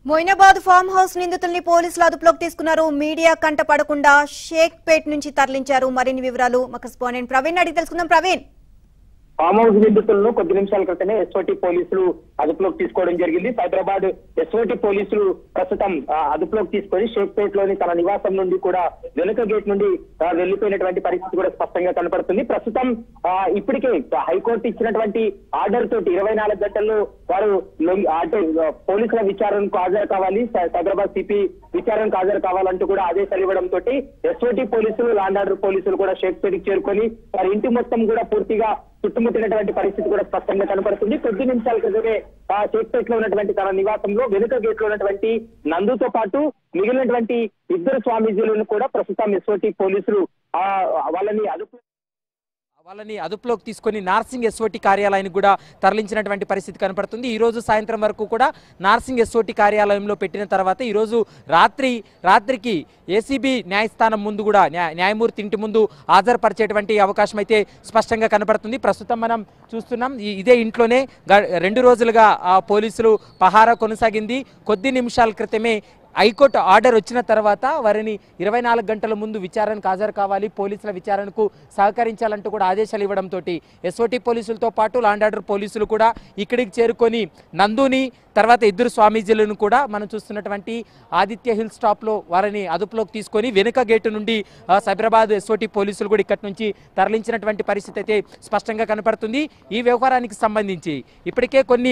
Moinabad farm house నిందితుల్ని పోలీసులు అదుపులోకి తీసుకున్నారు మీడియా కంట పడకుండా షేక్ పేట్ నుంచి తరలించారు మరిన్ని వివరాలు మా కరెస్పాండెంట్ ప్రవీణ్ అడిగి తెలుసుకుందాం ప్రవీణ్ ఫామ్ హౌస్ నిందితులను కొద్ది నిమిషాల క్రితమే ఎస్ఓటి పోలీసులు అదుపులోకి తీసుకోవడం జరిగింది హైదరాబాద్ ఎస్ఓటి పోలీసులు ప్రస్తుతం ఆ, అదుపులోకి తీసుకొని షేక్పేట్ లోని తన నివాసం నుండి కూడా వెనుక గేట్ నుండి ఆ, వెళ్లిపోయినటువంటి పరిస్థితి కూడా స్పష్టంగా కనపడుతుంది ప్రస్తుతం ఆ, ఇప్పటికే హైకోర్టు ఇచ్చినటువంటి ఆర్డర్ తోటి ఇరవై నాలుగు గంటల్లో వారు లొంగి- అంటే ఆ, పోలీసుల విచారణకు హాజరు కావాలి స- హైదరాబాద్ సిపి విచారణకు హాజరు కావాలంటూ కూడా ఆదేశాలు ఇవ్వడం తోటి ఎస్ఓటి పోలీసులు లాండ్ ఆర్డర్ పోలీసులు కూడా షేక్పేట్కి చేరుకొని వారి ఇంటి మొత్తం కూడా పూర్తిగా చుట్టుముట్టినటువంటి పరిస్థితి కూడా స్పష్టంగా కనపడుతుంది కొద్ది నిమిషాల క్రితమే ఆ షేక్పేట్ లో ఉన్నటువంటి తన నివాసంలో వెనుక గేట్ లో ఉన్నటువంటి నందుతో పాటు మిగిలినటువంటి ఇద్దరు స్వామీజీలను కూడా ప్రస్తుతం ఎస్ఓటి పోలీసులు ఆ వాళ్ళని అదుపు వాళ్ళని అదుపులోకి తీసుకొని నార్సింగ్ ఎస్ఓటి కార్యాలయానికి కూడా తరలించినటువంటి పరిస్థితి కనపడుతుంది ఈ రోజు సాయంత్రం వరకు కూడా నార్సింగ్ ఎస్ఓటి కార్యాలయంలో పెట్టిన తర్వాత ఈ రోజు రాత్రి రాత్రికి ఏసీబీ న్యాయస్థానం ముందు కూడా న్యాయ- న్యాయమూర్తి ఇంటి ముందు హాజరుపరిచేటువంటి అవకాశం అయితే స్పష్టంగా కనపడుతుంది ప్రస్తుతం మనం చూస్తున్నాం ఈ- ఇదే ఇంట్లోనే గ- రెండు రోజులుగా ఆ పోలీసులు పహారా కొనసాగింది కొద్ది నిమిషాల క్రితమే హైకోర్టు ఆర్డర్ వచ్చిన తర్వాత వారిని ఇరవై నాలుగు గంటల ముందు విచారణకు హాజరు కావాలి పోలీసుల విచారణకు సహకరించాలంటూ కూడా ఆదేశాలు ఇవ్వడంతో ఎస్ఓటి పోలీసులతో పాటు లాండ్ ఆర్డర్ పోలీసులు కూడా ఇక్కడికి చేరుకొని నందుని తర్వాత ఇద్దరు స్వామీజీలను కూడా మనం చూస్తున్నటువంటి ఆదిత్య హిల్ స్టాప్లో వారిని అదుపులోకి తీసుకొని వెనుక గేటు నుండి ఆ, సైబరాబాద్ ఎస్ఓటి పోలీసులు కూడా ఇక్కడి నుంచి తరలించినటువంటి పరిస్థితి అయితే స్పష్టంగా కనపడుతుంది ఈ వ్యవహారానికి సంబంధించి ఇప్పటికే కొన్ని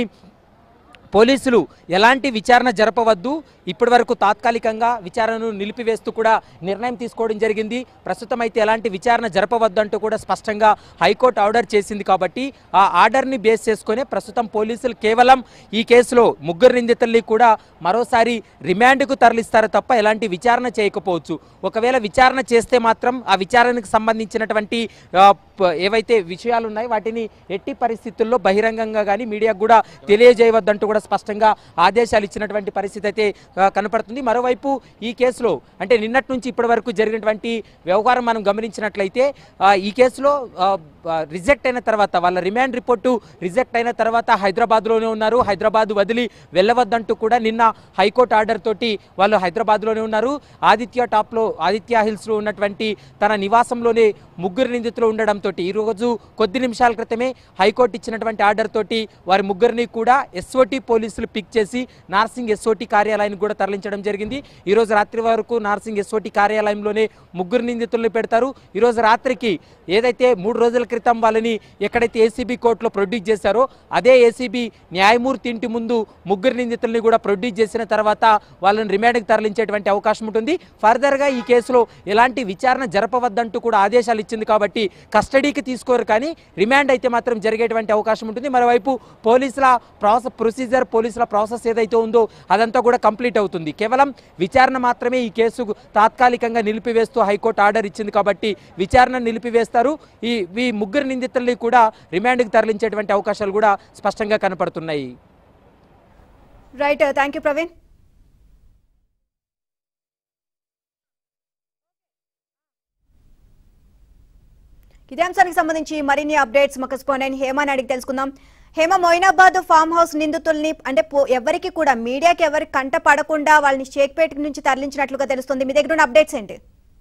పోలీసులు ఎలాంటి విచారణ జరపవద్దు ఇప్పటి వరకు తాత్కాలికంగా విచారణను నిలిపివేస్తూ కూడా నిర్ణయం తీసుకోవడం జరిగింది ప్రస్తుతం అయితే ఎలాంటి విచారణ జరపవద్దు అంటూ కూడా స్పష్టంగా హైకోర్టు ఆర్డర్ చేసింది కాబట్టి ఆ ఆర్డర్ని బేస్ చేసుకొని ప్రస్తుతం పోలీసులు కేవలం ఈ కేసులో ముగ్గురు నిందితుల్ని కూడా మరోసారి రిమాండ్కు తరలిస్తారు తప్ప ఎలాంటి విచారణ చేయకపోవచ్చు ఒకవేళ విచారణ చేస్తే మాత్రం ఆ విచారణకు సంబంధించినటువంటి ఆ, ప- ఏవైతే విషయాలు ఉన్నాయో వాటిని ఎట్టి పరిస్థితుల్లో బహిరంగంగా కానీ మీడియాకు కూడా తెలియజేయవద్దంటూ కూడా స్పష్టంగా ఆదేశాలు ఇచ్చినటువంటి పరిస్థితి అయితే ఆ, కనపడుతుంది మరోవైపు ఈ కేసులో అంటే నిన్నటి నుంచి ఇప్పటి వరకు జరిగినటువంటి వ్యవహారం మనం గమనించినట్లయితే ఆ, ఈ కేసులో రిజెక్ట్ అయిన తర్వాత వాళ్ళ రిమాండ్ రిపోర్టు రిజెక్ట్ అయిన తర్వాత హైదరాబాద్లోనే ఉన్నారు హైదరాబాద్ వదిలి వెళ్ళవద్దంటూ కూడా నిన్న హైకోర్టు ఆర్డర్ తోటి వాళ్ళు హైదరాబాద్లోనే ఉన్నారు ఆదిత్య టాప్లో ఆదిత్య హిల్స్లో ఉన్నటువంటి తన నివాసంలోనే ముగ్గురు నిందితులు ఉండడంతో ఈరోజు కొద్ది నిమిషాల క్రితమే హైకోర్టు ఇచ్చినటువంటి ఆర్డర్ తోటి వారి ముగ్గురిని కూడా ఎస్ఓటి పోలీసులు పిక్ చేసి నార్సింగ్ ఎస్ఓటి కార్యాలయానికి కూడా తరలించడం జరిగింది ఈరోజు రాత్రి వరకు నార్సింగ్ ఎస్ఓటి కార్యాలయంలోనే ముగ్గురు నిందితులను పెడతారు ఈరోజు రాత్రికి ఏదైతే మూడు రోజుల క్రితం వాళ్ళని ఎక్కడైతే ఏసీబీ కోర్టులో ప్రొడ్యూస్ చేశారో అదే ఏసీబీ న్యాయమూర్తి ఇంటి ముందు ముగ్గురు నిందితుల్ని కూడా ప్రొడ్యూస్ చేసిన తర్వాత వాళ్ళని రిమాండ్కి తరలించేటువంటి అవకాశం ఉంటుంది ఫర్దర్గా ఈ కేసులో ఎలాంటి విచారణ జరపవద్దంటూ కూడా ఆదేశాలు ఇచ్చింది కాబట్టి కస్టడీకి తీసుకోరు కానీ రిమాండ్ అయితే మాత్రం జరిగేటువంటి అవకాశం ఉంటుంది మరోవైపు పోలీసుల ప్రాసెస్ ప్రొసీజర్ పోలీసుల ప్రాసెస్ ఏదైతే ఉందో అదంతా కూడా కంప్లీట్ అవుతుంది కేవలం విచారణ మాత్రమే ఈ కేసు తాత్కాలికంగా నిలిపివేస్తూ హైకోర్టు ఆర్డర్ ఇచ్చింది కాబట్టి విచారణ నిలిపివేస్తారు ఈ ఈ ముగ్గురు నిందితుల్ని కూడా రిమాండ్కి తరలించేటువంటి అవకాశాలు కూడా స్పష్టంగా కనపడుతున్నాయి రైట్ థ్యాంక్ యూ ప్రవీణ్ ఇదే అంశానికి సంబంధించి మరిన్ని అప్డేట్స్ మా కరెస్పాండెంట్ హేమాని అడిగి తెలుసుకుందాం హేమ మొయినాబాద్ ఫామ్ హౌస్ నిందితుల్ని అంటే పో- ఎవరికి కూడా మీడియాకి ఎవరికి కంట పడకుండా వాళ్ళని షేక్పేట నుంచి తరలించినట్లుగా తెలుస్తుంది మీ దగ్గర ఉన్న అప్డేట్స్ ఏంటి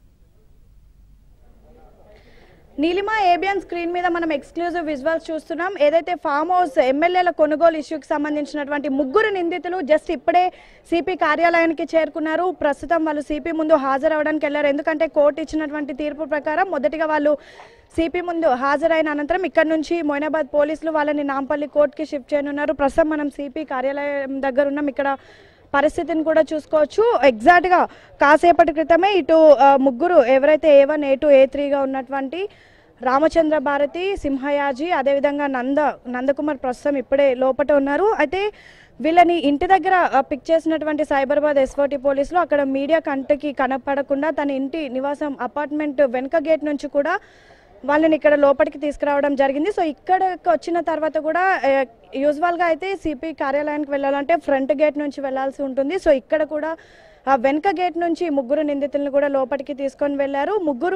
నీలిమా ఏబియన్ స్క్రీన్ మీద మనం ఎక్స్క్లూజివ్ విజువల్స్ చూస్తున్నాం ఏదైతే ఫామ్ హౌస్ ఎమ్మెల్యేల కొనుగోలు ఇష్యూకి సంబంధించినటువంటి ముగ్గురు నిందితులు జస్ట్ ఇప్పుడే సిపి కార్యాలయానికి చేరుకున్నారు ప్రస్తుతం వాళ్ళు సిపి ముందు హాజరవడానికి వెళ్ళారు ఎందుకంటే కోర్టు ఇచ్చినటువంటి తీర్పు ప్రకారం మొదటిగా వాళ్ళు సిపి ముందు హాజరైన అనంతరం ఇక్కడ నుంచి మొయినాబాద్ పోలీసులు వాళ్ళని నాంపల్లి కోర్టుకి షిఫ్ట్ చేయనున్నారు ప్రస్తుతం మనం సిపి కార్యాలయం దగ్గర ఉన్నాం ఇక్కడ పరిస్థితిని కూడా చూసుకోవచ్చు ఎగ్జాక్ట్గా కాసేపటి క్రితమే ఇటు ఆ, ముగ్గురు ఎవరైతే ఏ వన్ ఏ టూ ఏ త్రీగా ఉన్నటువంటి రామచంద్ర భారతి సింహయాజీ అదేవిధంగా నంద నందకుమార్ ప్రస్తుతం ఇప్పుడే లోపట ఉన్నారు అయితే వీళ్ళని ఇంటి దగ్గర ఆ, పిక్ చేసినటువంటి సైబరాబాద్ ఎస్ఓటి పోలీసులు అక్కడ మీడియా కంటికి కనపడకుండా తన ఇంటి నివాసం అపార్ట్మెంట్ వెనుక గేట్ నుంచి కూడా వాళ్ళని ఇక్కడ లోపలికి తీసుకురావడం జరిగింది సో ఇక్కడికి వచ్చిన తర్వాత కూడా యూజువల్గా అయితే సిపి కార్యాలయానికి వెళ్ళాలంటే ఫ్రంట్ గేట్ నుంచి వెళ్ళాల్సి ఉంటుంది సో ఇక్కడ కూడా ఆ వెనక గేట్ నుంచి ముగ్గురు నిందితులను కూడా లోపలికి తీసుకొని వెళ్లారు ముగ్గురు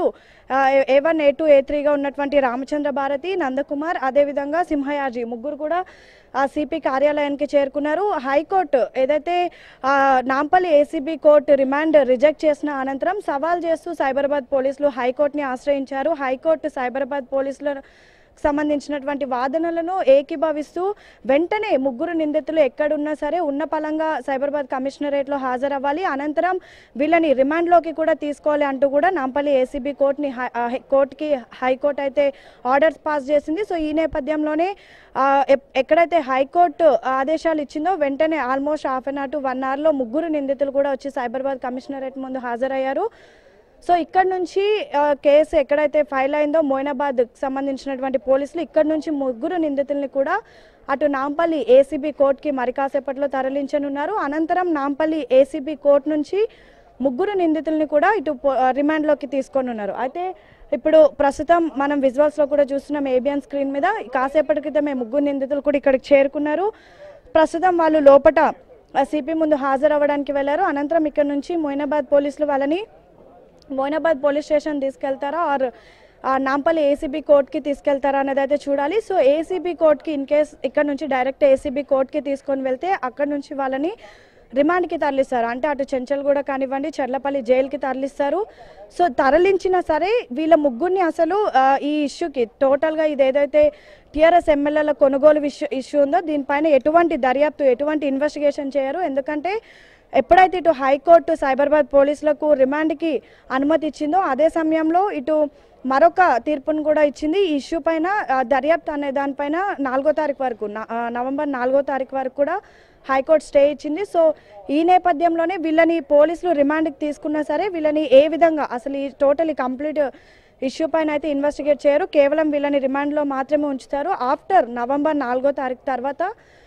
ఏ వన్ ఏ టూ ఏ త్రీగా ఉన్నటువంటి రామచంద్ర భారతి నందకుమార్ అదేవిధంగా సింహయాజీ ముగ్గురు కూడా ఆ సిపి కార్యాలయానికి చేరుకున్నారు హైకోర్టు ఏదైతే ఆ, Nampally ACB court remand reject చేసిన అనంతరం సవాల్ చేస్తూ సైబరాబాద్ పోలీసులు హైకోర్టుని ఆశ్రయించారు హైకోర్టు సైబరాబాద్ పోలీసుల సంబంధించినటువంటి వాదనలను ఏకీభవిస్తూ వెంటనే ముగ్గురు నిందితులు ఎక్కడున్నా సరే ఉన్న పలంగా సైబరాబాద్ కమిషనరేట్లో హాజరవ్వాలి అనంతరం వీళ్ళని రిమాండ్లోకి కూడా తీసుకోవాలి అంటూ కూడా నాంపల్లి ఏసీబీ కోర్టుని హై- ఆ, హై- కోర్టుకి హైకోర్టు అయితే ఆర్డర్స్ పాస్ చేసింది సో ఈ నేపథ్యంలోనే ఆ, ఎప్- ఎక్కడైతే హైకోర్టు ఆదేశాలు ఇచ్చిందో వెంటనే almost half an hour to one అవర్లో ముగ్గురు నిందితులు కూడా వచ్చి సైబరాబాద్ కమిషనరేట్ ముందు హాజరయ్యారు సో ఇక్కడ నుంచి ఆ, కేసు ఎక్కడైతే ఫైల్ అయిందో మోయినాబాద్ సంబంధించినటువంటి పోలీసులు ఇక్కడ నుంచి ముగ్గురు నిందితుల్ని కూడా అటు నాంపల్లి ఏసీబీ కోర్టుకి మరి కాసేపట్లో తరలించనున్నారు అనంతరం నాంపల్లి ఏసీబీ కోర్టు నుంచి ముగ్గురు నిందితుల్ని కూడా ఇటు పో- ఆ, రిమాండ్లోకి తీసుకొని ఉన్నారు అయితే ఇప్పుడు ప్రస్తుతం మనం విజువల్స్లో కూడా చూస్తున్నాం ఏబిఎన్ స్క్రీన్ మీద కాసేపటి క్రితమే ముగ్గురు నిందితులు కూడా ఇక్కడికి చేరుకున్నారు ప్రస్తుతం వాళ్ళు లోపట సిపి ముందు హాజరవ్వడానికి వెళ్ళారు అనంతరం ఇక్కడ నుంచి మొయినాబాద్ పోలీసులు వాళ్ళని మోయినాబాద్ పోలీస్ స్టేషన్ తీసుకెళ్తారా ఆర్ ఆ నాంపల్లి ఏసీబీ కోర్ట్కి తీసుకెళ్తారా అనేది అయితే చూడాలి సో ఏసీబీ కోర్ట్కి ఇన్ కేస్ ఇక్కడ నుంచి డైరెక్ట్ ఏసీబీ కోర్ట్కి తీసుకొని వెళ్తే అక్కడ నుంచి వాళ్ళని రిమాండ్కి తరలిస్తారు అంటే అటు చెంచల్గూడ కానివ్వండి చెర్లపల్లి జైలుకి తరలిస్తారు సో తరలించినా సరే వీళ్ళ ముగ్గురిని అసలు ఆ, ఈ ఇష్యూకి టోటల్గా ఇది ఏదైతే టీఆర్ఎస్ ఎమ్మెల్యేల కొనుగోలు ఇష్యూ ఇష్యూ ఉందో దీనిపైన ఎటువంటి దర్యాప్తు ఎటువంటి ఇన్వెస్టిగేషన్ చేయరు ఎందుకంటే ఎప్పుడైతే ఇటు హైకోర్టు సైబరాబాద్ పోలీసులకు రిమాండ్కి అనుమతి ఇచ్చిందో అదే సమయంలో ఇటు మరొక తీర్పును కూడా ఇచ్చింది ఈ ఇష్యూ పైన ఆ, దర్యాప్తు అనే దానిపైన నాలుగో తారీఖు వరకు న- ఆ, నవంబర్ నాలుగో తారీఖు వరకు కూడా హైకోర్టు స్టే ఇచ్చింది సో ఈ నేపథ్యంలోనే వీళ్ళని పోలీసులు రిమాండ్కి తీసుకున్నా సరే వీళ్ళని ఏ విధంగా అసలు ఈ టోటలీ కంప్లీట్ ఇష్యూ పైన అయితే ఇన్వెస్టిగేట్ చేయరు కేవలం వీళ్ళని రిమాండ్లో మాత్రమే ఉంచుతారు ఆఫ్టర్ నవంబర్ నాలుగో తారీఖు తర్వాత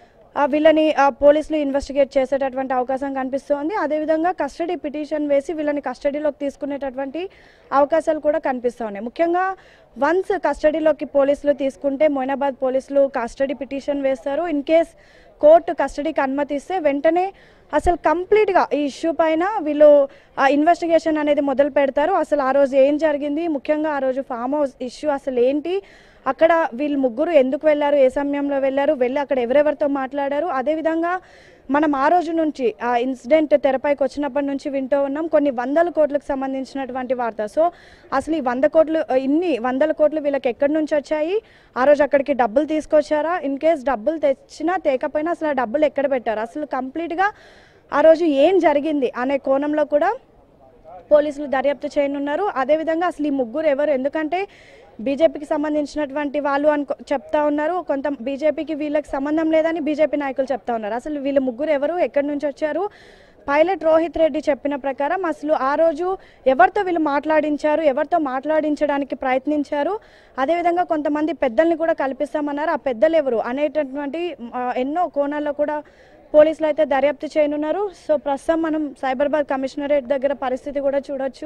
ఆ వీళ్ళని ఆ పోలీసులు ఇన్వెస్టిగేట్ చేసేటటువంటి అవకాశం కనిపిస్తోంది అదేవిధంగా కస్టడీ పిటిషన్ వేసి వీళ్ళని కస్టడీలోకి తీసుకునేటటువంటి అవకాశాలు కూడా కనిపిస్తూ ఉన్నాయి ముఖ్యంగా వన్స్ కస్టడీలోకి పోలీసులు తీసుకుంటే మొయినాబాద్ పోలీసులు కస్టడీ పిటిషన్ వేస్తారు ఇన్ కేస్ కోర్టు కస్టడీకి అనుమతిస్తే వెంటనే అసలు కంప్లీట్గా ఈ ఇష్యూ పైన వీళ్ళు ఆ ఇన్వెస్టిగేషన్ అనేది మొదలు పెడతారు అసలు ఆ రోజు ఏం జరిగింది ముఖ్యంగా ఆ రోజు ఫామ్ హౌస్ ఇష్యూ అసలు ఏంటి అక్కడ వీళ్ళు ముగ్గురు ఎందుకు వెళ్ళారు ఏ సమయంలో వెళ్ళారు వెళ్ళి అక్కడ ఎవరెవరితో మాట్లాడారు అదేవిధంగా మనం ఆ రోజు నుంచి ఆ ఇన్సిడెంట్ తెరపైకి వచ్చినప్పటి నుంచి వింటూ ఉన్నాం కొన్ని వందల కోట్లకు సంబంధించినటువంటి వార్త సో అసలు ఈ వంద కోట్లు ఇన్ని వందల కోట్లు వీళ్ళకి ఎక్కడి నుంచి వచ్చాయి ఆ రోజు అక్కడికి డబ్బులు తీసుకొచ్చారా ఇన్ కేస్ డబ్బులు తెచ్చినా తేకపోయినా అసలు ఆ డబ్బులు ఎక్కడ పెట్టారు అసలు కంప్లీట్గా ఆ రోజు ఏం జరిగింది అనే కోణంలో కూడా పోలీసులు దర్యాప్తు చేయనున్నారు అదేవిధంగా అసలు ఈ ముగ్గురు ఎవరు ఎందుకంటే బీజేపీకి సంబంధించినటువంటి వాళ్ళు అనుకో చెప్తా ఉన్నారు కొంత బీజేపీకి వీళ్ళకి సంబంధం లేదని బీజేపీ నాయకులు చెప్తా ఉన్నారు అసలు వీళ్ళ ముగ్గురు ఎవరు ఎక్కడి నుంచి వచ్చారు పైలట్ రోహిత్ రెడ్డి చెప్పిన ప్రకారం అసలు ఆ రోజు ఎవరితో వీళ్ళు మాట్లాడించారు ఎవరితో మాట్లాడించడానికి ప్రయత్నించారు అదేవిధంగా కొంతమంది పెద్దల్ని కూడా కల్పిస్తామన్నారు ఆ పెద్దలు ఎవరు అనేటటువంటి ఆ, ఎన్నో కోణాల్లో కూడా పోలీసులు అయితే దర్యాప్తు చేయనున్నారు సో ప్రస్తుతం మనం సైబరాబాద్ కమిషనరేట్ దగ్గర పరిస్థితి కూడా చూడొచ్చు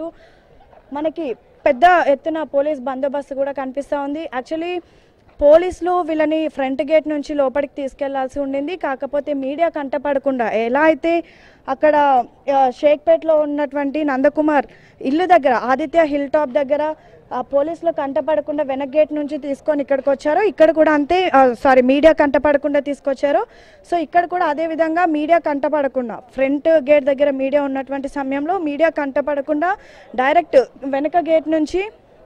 మనకి పెద్ద ఎత్తున పోలీస్ బందోబస్తు కూడా కనిపిస్తూ ఉంది యాక్చువల్లీ పోలీసులు వీళ్ళని ఫ్రంట్ గేట్ నుంచి లోపలికి తీసుకెళ్లాల్సి ఉండింది కాకపోతే మీడియా కంటపడకుండా ఎలా అయితే అక్కడ ఆ, షేక్పేట్లో ఉన్నటువంటి నందకుమార్ ఇల్లు దగ్గర ఆదిత్య హిల్ టాప్ దగ్గర ఆ పోలీసులు కంటపడకుండా వెనక్ గేట్ నుంచి తీసుకొని ఇక్కడికి వచ్చారో ఇక్కడ కూడా అంతే సారీ మీడియా కంటపడకుండా తీసుకొచ్చారు సో ఇక్కడ కూడా అదే విధంగా మీడియా కంటపడకుండా ఫ్రంట్ గేట్ దగ్గర మీడియా ఉన్నటువంటి సమయంలో మీడియా కంటపడకుండా డైరెక్ట్ వెనక గేట్ నుంచి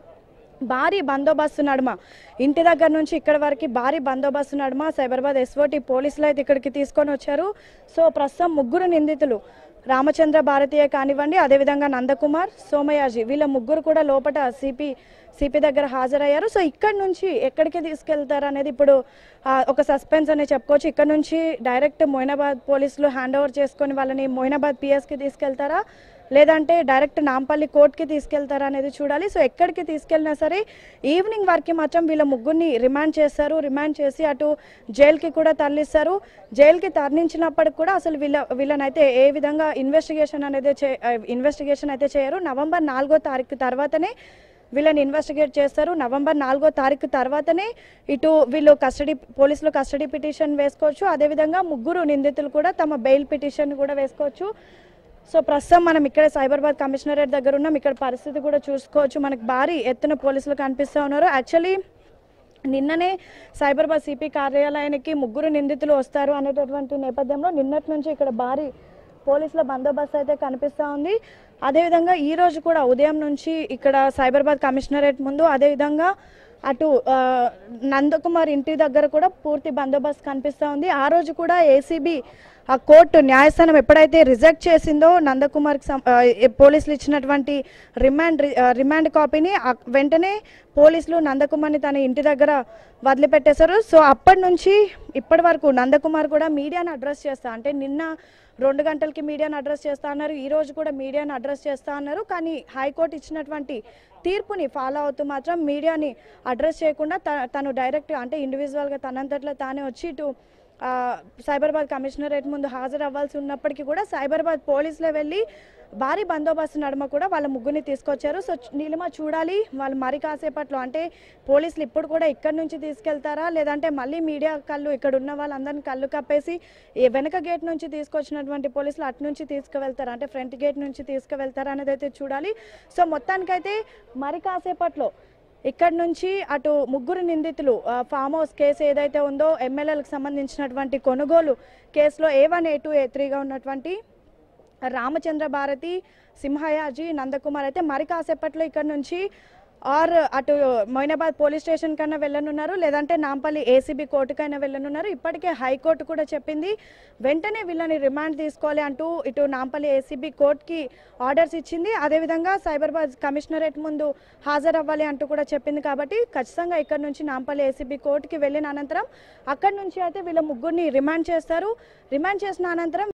భారీ బందోబస్తు నడుమ ఇంటి దగ్గర నుంచి ఇక్కడ వరకు భారీ బందోబస్తు నడుమ సైబరాబాద్ ఎస్ఓటి పోలీసులు అయితే ఇక్కడికి తీసుకొని వచ్చారు సో ప్రస్తుతం ముగ్గురు నిందితులు రామచంద్ర భారతీయ కానివ్వండి అదేవిధంగా నందకుమార్ సోమయాజీ వీళ్ళ ముగ్గురు కూడా లోపల సిపి సిపి దగ్గర హాజరయ్యారు సో ఇక్కడ నుంచి ఎక్కడికి తీసుకెళ్తారు అనేది ఇప్పుడు ఆ, ఒక సస్పెన్స్ అనే చెప్పుకోవచ్చు ఇక్కడ నుంచి డైరెక్ట్ మొయినాబాద్ పోలీసులు హ్యాండ్ ఓవర్ చేసుకొని వాళ్ళని మొయినాబాద్ పిఎస్కి తీసుకెళ్తారా లేదంటే డైరెక్ట్ నాంపల్లి కోర్టుకి తీసుకెళ్తారా అనేది చూడాలి సో ఎక్కడికి తీసుకెళ్ళినా సరే ఈవినింగ్ వరకు మాత్రం వీళ్ళ ముగ్గురిని రిమాండ్ చేస్తారు రిమాండ్ చేసి అటు జైలుకి కూడా తరలిస్తారు జైలుకి తరలించినప్పటికి కూడా అసలు వీళ్ళ వీళ్ళనైతే ఏ విధంగా ఇన్వెస్టిగేషన్ అనేది చే ఇన్వెస్టిగేషన్ అయితే చేయరు నవంబర్ నాలుగో తారీఖు తర్వాతనే వీళ్ళని ఇన్వెస్టిగేట్ చేస్తారు నవంబర్ నాలుగో తారీఖు తర్వాతనే ఇటు వీళ్ళు కస్టడీ పోలీసులు కస్టడీ పిటిషన్ వేసుకోవచ్చు అదేవిధంగా ముగ్గురు నిందితులు కూడా తమ బెయిల్ పిటిషన్ కూడా వేసుకోవచ్చు సో ప్రస్తుతం మనం ఇక్కడ సైబరాబాద్ కమిషనరేట్ దగ్గర ఉన్నాం ఇక్కడ పరిస్థితి కూడా చూసుకోవచ్చు మనకి భారీ ఎత్తున పోలీసులు కనిపిస్తూ ఉన్నారు యాక్చువల్లీ నిన్ననే సైబరాబాద్ సిపి కార్యాలయానికి ముగ్గురు నిందితులు వస్తారు అనేటటువంటి నేపథ్యంలో నిన్నటి నుంచి ఇక్కడ భారీ పోలీసుల బందోబస్తు అయితే కనిపిస్తూ ఉంది అదేవిధంగా ఈ రోజు కూడా ఉదయం నుంచి ఇక్కడ సైబరాబాద్ కమిషనరేట్ ముందు అదేవిధంగా అటు ఆ, నందకుమార్ ఇంటి దగ్గర కూడా పూర్తి బందోబస్తు కనిపిస్తూ ఉంది ఆ రోజు కూడా ఏసీబీ ఆ కోర్టు న్యాయస్థానం ఎప్పుడైతే రిజెక్ట్ చేసిందో నందకుమార్కి సం- ఆ, ఏ- పోలీసులు ఇచ్చినటువంటి రిమాండ్ రి- ఆ, రిమాండ్ కాపీని ఆ వెంటనే పోలీసులు నందకుమార్ని తన ఇంటి దగ్గర వదిలిపెట్టేశారు సో అప్పటి నుంచి ఇప్పటి వరకు నందకుమార్ కూడా మీడియాను అడ్రస్ చేస్తా అంటే నిన్న రెండు గంటలకి మీడియాను అడ్రస్ చేస్తా అన్నారు ఈ రోజు కూడా మీడియాను అడ్రస్ చేస్తా అన్నారు కానీ హైకోర్టు ఇచ్చినటువంటి తీర్పుని ఫాలో అవుతూ మాత్రం మీడియాని అడ్రస్ చేయకుండా త- తను డైరెక్ట్ అంటే ఇండివిజువల్గా తనంతట్లో తానే వచ్చి ఇటు ఆ, సైబరాబాద్ కమిషనరేట్ ముందు హాజరు అవ్వాల్సి ఉన్నప్పటికీ కూడా సైబరాబాద్ పోలీసులే వెళ్ళి భారీ బందోబస్తు నడుమ కూడా వాళ్ళ ముగ్గురిని తీసుకొచ్చారు సో చు- నీలిమ చూడాలి వాళ్ళు మరి కాసేపట్లో అంటే పోలీసులు ఇప్పుడు కూడా ఇక్కడ నుంచి తీసుకెళ్తారా లేదంటే మళ్ళీ మీడియా కళ్ళు ఇక్కడ ఉన్న వాళ్ళందరిని కళ్ళు కప్పేసి ఈ వెనక గేట్ నుంచి తీసుకొచ్చినటువంటి పోలీసులు అటు నుంచి తీసుకువెళ్తారా అంటే ఫ్రంట్ గేట్ నుంచి తీసుకువెళ్తారా అనేది అయితే చూడాలి సో మొత్తానికైతే మరి కాసేపట్లో ఇక్కడ నుంచి అటు ముగ్గురు నిందితులు ఆ, ఫామ్ హౌస్ కేసు ఏదైతే ఉందో ఎమ్మెల్యేలకు సంబంధించినటువంటి కొనుగోలు కేసులో ఏ వన్ ఏ టూ ఏ త్రీగా ఉన్నటువంటి రామచంద్ర భారతి సింహయాజీ నందకుమార్ అయితే మరి కాసేపట్లో ఇక్కడ నుంచి ఆర్ అటు మొయినాబాద్ పోలీస్ స్టేషన్ కన్నా వెళ్ళనున్నారు లేదంటే నాంపల్లి ఏసీబీ కోర్టుకైనా వెళ్ళనున్నారు ఇప్పటికే హైకోర్టు కూడా చెప్పింది వెంటనే వీళ్ళని రిమాండ్ తీసుకోవాలి అంటూ ఇటు నాంపల్లి ఏసీబీ కోర్టుకి ఆర్డర్స్ ఇచ్చింది అదేవిధంగా సైబరాబాద్ కమిషనరేట్ ముందు హాజరవ్వాలి అంటూ కూడా చెప్పింది కాబట్టి ఖచ్చితంగా ఇక్కడ నుంచి నాంపల్లి ఏసీబీ కోర్టుకి వెళ్ళిన అనంతరం అక్కడి నుంచి అయితే వీళ్ళ ముగ్గురిని రిమాండ్ చేస్తారు రిమాండ్ చేసిన అనంతరం